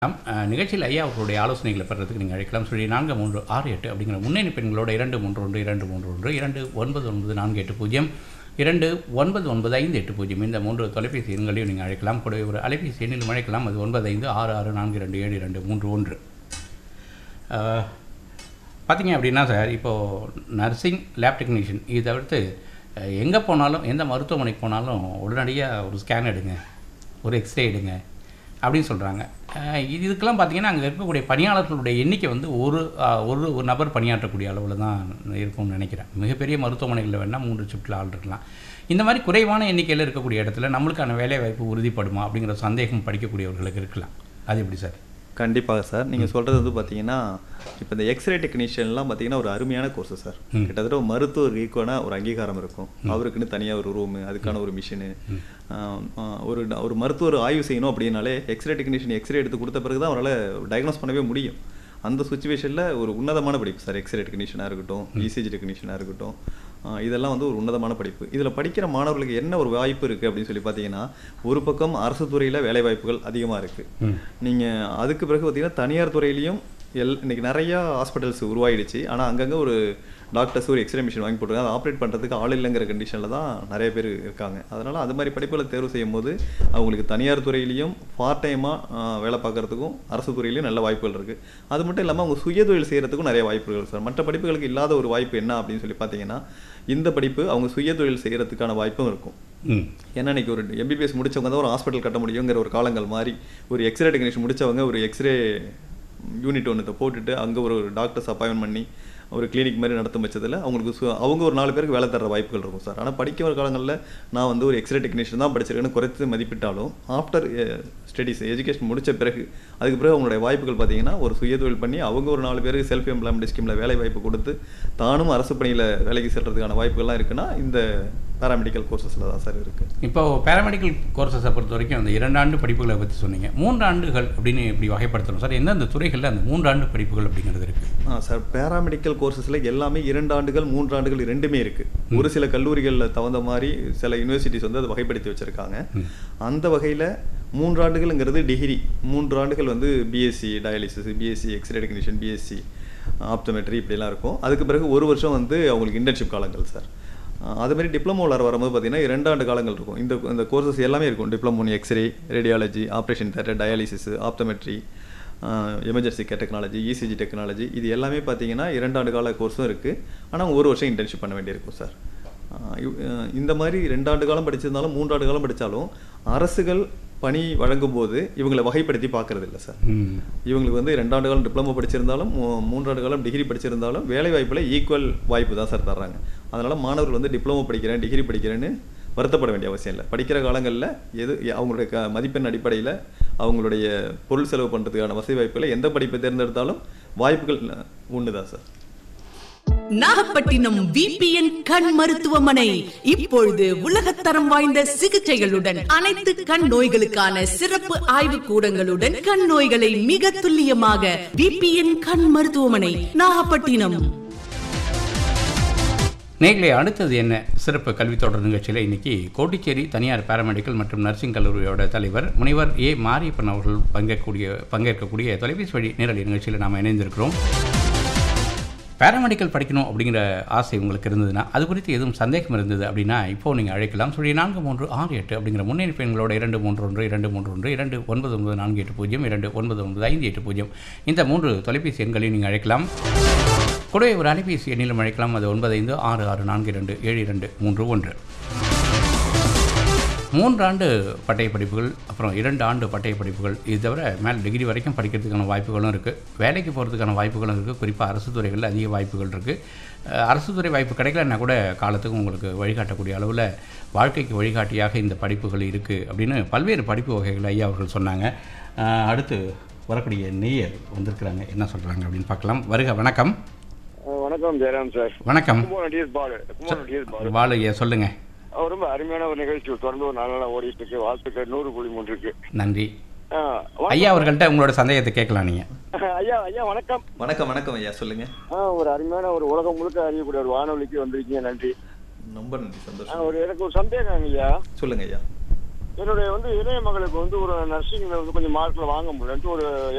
ஆம், அஹ், நிகழ்ச்சியில் ஐயா அவர்களுடைய ஆலோசனைகளை பெறதுக்கு நீங்கள் அழைக்கலாம் சொல்லி நான்கு மூன்று ஆறு எட்டு அப்படிங்கிற முன்னணி பெண்களோட இரண்டு மூன்று ஒன்று இரண்டு மூன்று ஒன்று இரண்டு ஒன்பது ஒன்பது நான்கு எட்டு பூஜ்ஜியம் இரண்டு ஒன்பது ஒன்பது ஐந்து எட்டு பூஜ்ஜியம் இந்த மூன்று தொலைபேசி எண்களையும் நீங்கள் அழைக்கலாம் கூட ஒரு அலைபேசி எண்ணிலும் அழைக்கலாம் அது ஒன்பது ஐந்து ஆறு ஆறு நான்கு ரெண்டு ஏழு இரண்டு மூன்று ஒன்று அஹ், பார்த்தீங்க அப்படின்னா சார் இப்போது நர்சிங் லேப் டெக்னீஷியன் இதை தவிர்த்து எங்கே போனாலும் எந்த மருத்துவமனைக்கு போனாலும் உடனடியாக ஒரு ஸ்கேன் எடுங்க ஒரு எக்ஸ்ரே எடுங்க அப்படின்னு சொல்கிறாங்க இது இதுக்கெல்லாம் பார்த்தீங்கன்னா அங்கே இருக்கக்கூடிய பணியாளர்களுடைய எண்ணிக்கை வந்து ஒரு அஹ், ஒரு ஒரு நபர் பணியாற்றக்கூடிய அளவில் தான் இருக்கும்னு நினைக்கிறேன் மிகப்பெரிய மருத்துவமனைகளில் வேணால் மூன்று ஷிஃப்ட்டில் ஆள் இருக்கலாம் இந்த மாதிரி குறைவான எண்ணிக்கையில் இருக்கக்கூடிய இடத்துல நம்மளுக்கான வேலை வாய்ப்பு உறுதிப்படுமா அப்படிங்கிற சந்தேகம் படிக்கக்கூடியவர்களுக்கு இருக்கலாம் அது எப்படி சார் கண்டிப்பாக சார் நீங்கள் சொல்கிறது வந்து பார்த்தீங்கன்னா இப்போ இந்த எக்ஸ்ரே டெக்னீஷியன்லாம் பார்த்தீங்கன்னா ஒரு அருமையான கோர்ஸ் சார் கிட்டத்தட்ட ஒரு மருத்துவருக்கு ஈக்குவலான ஒரு அங்கீகாரம் இருக்கும் அவருக்குன்னு தனியாக ஒரு ரூமு அதுக்கான ஒரு மிஷினு ஒரு ஒரு மருத்துவர் ஆய்வு செய்யணும் அப்படின்னாலே எக்ஸ்ரே டெக்னீஷியன் எக்ஸ்ரே எடுத்து கொடுத்த பிறகு தான் அவரால் டயக்னோஸ் பண்ணவே முடியும் அந்த சுச்சுவேஷனில் ஒரு உன்னதமான படிப்பு சார் எக்ஸ்ரே டெக்னீஷியனாக இருக்கட்டும் இசிஜி டெக்னீஷியனாக இருக்கட்டும் ஆஹ் இதெல்லாம் வந்து ஒரு உன்னதமான படிப்பு இதில் படிக்கிற மாணவர்களுக்கு என்ன ஒரு வாய்ப்பு இருக்குது அப்படின்னு சொல்லி பார்த்தீங்கன்னா ஒரு பக்கம் அரசு துறையில் வேலை வாய்ப்புகள் அதிகமாக இருக்குது நீங்கள் அதுக்கு பிறகு பார்த்தீங்கன்னா தனியார் துறையிலையும் எல் இன்னைக்கு நிறையா ஹாஸ்பிட்டல்ஸ் உருவாயிடுச்சு ஆனால் அங்கங்கே ஒரு டாக்டர்ஸ் ஒரு எக்ஸ்ரே மிஷின் வாங்கி போட்டுருக்காங்க அதை ஆப்ரேட் பண்ணுறதுக்கு ஆள் இல்லைங்கிற கண்டிஷனில் தான் நிறைய பேர் இருக்காங்க அதனால் அது மாதிரி படிப்புகளை தேர்வு செய்யும் போது அவங்களுக்கு தனியார் துறையிலையும் பார்ட் டைமாக வேலை பார்க்குறதுக்கும் அரசு துறையிலையும் நல்ல வாய்ப்புகள் இருக்குது அது மட்டும் இல்லாமல் அவங்க சுயதொழில் செய்கிறதுக்கும் நிறைய வாய்ப்புகள் சார் மற்ற படிப்புகளுக்கு இல்லாத ஒரு வாய்ப்பு என்ன அப்படின்னு சொல்லி பார்த்தீங்கன்னா இந்த படிப்பு அவங்க சுயதொழில் செய்கிறதுக்கான வாய்ப்பும் இருக்கும் ம் ஏன்னா இன்னைக்கு ஒரு எம்பிபிஎஸ் முடிச்சவங்க தான் ஒரு ஹாஸ்பிட்டல் கட்ட முடியுங்கிற ஒரு காலங்கள் மாதிரி ஒரு எக்ஸ்ரே டெக்னீஷியன் முடிச்சவங்க ஒரு எக்ஸ்ரே யூனிட் ஒன்று போட்டுட்டு அங்கே ஒரு டாக்டர்ஸ் அப்பாயின்ட் பண்ணி ஒரு கிளினிக் மாதிரி நடத்தும் பட்சத்தில் அவங்களுக்கு சு- அவங்க ஒரு நாலு பேருக்கு வேலை தர வாய்ப்புகள் இருக்கும் சார் ஆனால் படிக்கிற காலங்களில் நான் வந்து ஒரு எக்ஸ்ரே டெக்னீஷியன் தான் படிச்சிருக்கேன்னு குறைத்து மதிப்பிட்டாலும் ஆஃப்டர் ஸ்டடீஸ் எஜுகேஷன் முடிச்ச பிறகு அதுக்கு பிறகு அவங்களுடைய வாய்ப்புகள் பார்த்தீங்கன்னா ஒரு சுயதொழில் பண்ணி அவங்க ஒரு நாலு பேருக்கு செல்ஃப் எம்ப்ளாய்மெண்ட் ஸ்கீமில் வேலை வாய்ப்பு கொடுத்து தானும் அரசு பணியில் வேலைக்கு செல்றதுக்கான வாய்ப்புகள்லாம் இருக்குன்னா இந்த பேராமெடிக்கல் கோர்சஸில் தான் சார் இருக்குது இப்போ பேராமெடிக்கல் கோர்சஸை பொறுத்த வரைக்கும் அந்த இரண்டு ஆண்டு படிப்புகளை பற்றி சொன்னீங்க மூன்று ஆண்டுகள் அப்படின்னு இப்படி வகைப்படுத்தணும் சார் எந்தெந்த துறைகளில் அந்த மூன்று ஆண்டு படிப்புகள் அப்படிங்கிறது இருக்குது ஆ சார் பேராமெடிக்கல் கோர்சஸில் எல்லாமே இரண்டு ஆண்டுகள் மூன்று ஆண்டுகள் ரெண்டுமே இருக்குது ஒரு சில கல்லூரிகளில் தகுந்த மாதிரி சில யூனிவர்சிட்டிஸ் வந்து அதை வகைப்படுத்தி வச்சுருக்காங்க அந்த வகையில் மூன்று ஆண்டுகள்ங்கிறது டிகிரி மூன்று ஆண்டுகள் வந்து BSc dialysis BSc X ray technician BSc optometry இப்படிலாம் இருக்கும் அதுக்கு பிறகு ஒரு வருஷம் வந்து அவங்களுக்கு இன்டர்ன்ஷிப் காலங்கள் சார் அது மாதிரி டிப்ளமோவில் வரும்போது பார்த்தீங்கன்னா இரண்டு ஆண்டு காலங்கள் இருக்கும் இந்த இந்த கோர்சஸ் எல்லாமே இருக்கும் diploma X ray radiology operation theatre dialysis optometry emergency care technology ECG technology இது எல்லாமே பார்த்தீங்கன்னா இரண்டு ஆண்டு கால கோர்ஸும் இருக்குது ஆனால் ஒரு வருஷம் இன்டர்ன்ஷிப் பண்ண வேண்டியிருக்கும் சார் ஆஹ் இவ்- ஆஹ் இந்த மாதிரி ரெண்டு ஆண்டு காலம் படிச்சிருந்தாலும் மூன்று ஆண்டு காலம் படித்தாலும் அரசுகள் பணி வழங்கும் போது இவங்களை வகைப்படுத்தி பார்க்கறது இல்லை சார் ம் இவங்களுக்கு வந்து ரெண்டாண்டு காலம் டிப்ளமோ படிச்சிருந்தாலும் மூ- மூன்றாண்டு காலம் டிகிரி படிச்சிருந்தாலும் வேலை வாய்ப்பில் ஈக்குவல் வாய்ப்பு தான் சார் தர்றாங்க அதனால் மாணவர்கள் வந்து டிப்ளமோ படிக்கிறேன் டிகிரி படிக்கிறேன்னு வருத்தப்பட வேண்டிய அவசியம் இல்லை படிக்கிற காலங்களில் எது அவங்களுடைய க மதிப்பெண் அடிப்படையில் அவங்களுடைய பொருள் செலவு பண்ணுறதுக்கான வசதி வாய்ப்புகளை எந்த படிப்பை தேர்ந்தெடுத்தாலும் வாய்ப்புகள் உண்டு தான் சார் நாகப்பட்டினம் விபிஎன் கண் மருத்துவமனை இப்பொழுது உலகத்தரம் வாய்ந்த சிகிச்சைகளுடன் அனைத்து கண் நோய்களுக்கான சிறப்பு ஆய்வு கூடங்களுடன் கண் நோய்களை மிக துல்லியமாக விபிஎன் கண் மருத்துவமனை நாகப்பட்டினம் நேர்களே அடுத்தது என்ன சிறப்பு கல்வி தொடர் நிகழ்ச்சியில் இன்னைக்கு கோட்டிச்சேரி தனியார் பாராமெடிக்கல் மற்றும் நர்சிங் கல்லூரியோட தலைவர் முனைவர் ஏ மாரியப்பன் அவர்கள் பங்கேற்கக்கூடிய பங்கேற்கக்கூடிய தொலைபேசி வழி நேரடி நிகழ்ச்சியில் நாம் இணைந்திருக்கிறோம் பாராமெடிக்கல் படிக்கணும் அப்படிங்கிற ஆசை உங்களுக்கு இருந்ததுன்னா அது குறித்து எதுவும் சந்தேகம் இருந்தது அப்படின்னா இப்போ நீங்கள் அழைக்கலாம் சொல்லி நான்கு மூன்று ஆறு எட்டு அப்படிங்கிற முன்னேறி எண்களோட இரண்டு மூன்று ஒன்று இரண்டு மூன்று ஒன்று இரண்டு ஒன்பது ஒன்பது நான்கு எட்டு பூஜ்ஜியம் இரண்டு ஒன்பது ஒன்பது ஐந்து எட்டு பூஜ்ஜியம் இந்த மூன்று தொலைபேசி எண்களையும் நீங்கள் அழைக்கலாம் கூடவே ஒரு அலைபேசி எண்ணிலும் அழைக்கலாம் அது ஒன்பது ஐந்து ஆறு ஆறு நான்கு இரண்டு ஏழு இரண்டு மூன்று ஒன்று மூன்றாண்டு பட்டய படிப்புகள் அப்புறம் இரண்டு ஆண்டு பட்டய படிப்புகள் இது தவிர மேல் டிகிரி வரைக்கும் படிக்கிறதுக்கான வாய்ப்புகளும் இருக்குது வேலைக்கு போகிறதுக்கான வாய்ப்புகளும் இருக்குது குறிப்பாக அரசு துறைகளில் அதிக வாய்ப்புகள் இருக்குது அஹ் அரசு துறை வாய்ப்பு கிடைக்கலன்னா கூட காலத்துக்கு உங்களுக்கு வழிகாட்டக்கூடிய அளவில் வாழ்க்கைக்கு வழிகாட்டியாக இந்த படிப்புகள் இருக்குது அப்படின்னு பல்வேறு படிப்பு வகைகள் ஐயா அவர்கள் சொன்னாங்க அஹ் அடுத்து வரக்கூடிய நெய்யர் வந்திருக்கிறாங்க என்ன சொல்கிறாங்க அப்படின்னு பார்க்கலாம் வருக வணக்கம் அஹ் வணக்கம் ஜெயராம் சார் வணக்கம் கும்பகோணம் டிஎஸ் பாலு கும்பகோணம் டிஎஸ் பாலு வாழ ஐயா சொல்லுங்கள் அவர் ரொம்ப அருமையான ஒரு நிகழ்ச்சி தொடர்ந்து ஒரு நாள் நாளா ஓடிட்டு இருக்கு வாழ்த்துக்கள் நூறு புள்ளி மூன்று இருக்கு நன்றி அஹ் வணக்கம். ஐயா அவர்கள்ட்ட உங்களோட சந்தேகத்தை கேட்கலாம் நீங்கள் ஐயா ஐயா வணக்கம் வணக்கம் வணக்கம் ஐயா சொல்லுங்கள் அஹ் ஒரு அருமையான ஒரு உலகம் முழுக்க அறியக்கூடிய ஒரு வானொலிக்கு வந்திருக்கீங்க நன்றி ரொம்ப நன்றி அஹ் சந்தோஷம் ஒரு எனக்கு ஒரு சந்தேகம் ஐயா சொல்லுங்க ஐயா என்னுடைய வந்து இளைய மகளுக்கு வந்து ஒரு நர்சிங்ல வந்து கொஞ்சம் மார்க்ல வாங்க முடியலன்ட்டு ஒரு